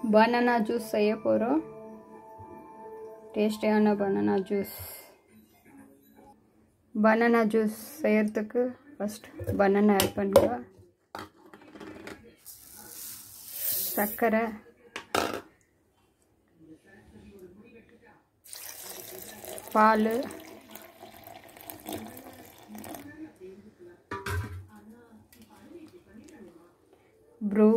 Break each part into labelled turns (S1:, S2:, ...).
S1: banana juice செய்ய போகிறோம் டேஸ்டியான பனானா ஜூஸ் பனானா ஜூஸ் செய்யறதுக்கு ஃபஸ்ட் பனானா ஆட் பண்ணுங்க சர்க்கரை பால் ப்ரூ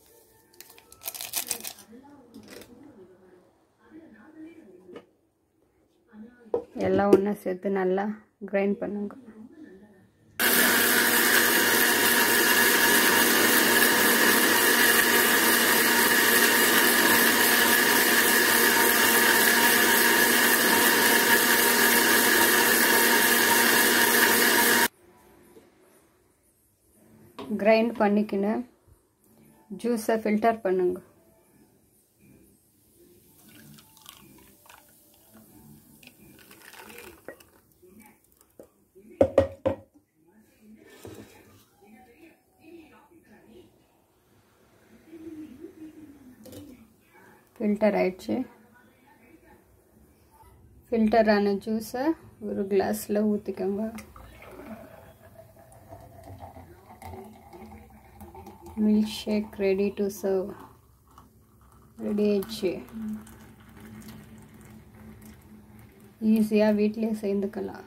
S1: எல்லாம் ஒன்றா சேர்த்து நல்லா கிரைண்ட் பண்ணுங்க கிரைண்ட் பண்ணிக்கின்னு ஜூஸை ஃபில்டர் பண்ணுங்க ஃபில்டர் ஆயிடுச்சு ஃபில்டர் ஆன ஜூஸை ஒரு கிளாஸில் ஊற்றிக்கோங்க milk shake ready to serve ready ஆயிடுச்சு ஈஸியாக வீட்டிலே சேர்ந்துக்கலாம்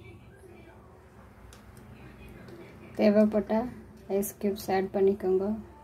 S1: தேவைப்பட்ட ஐஸ் க்யூப்ஸ் ஆட் பண்ணிக்கோங்க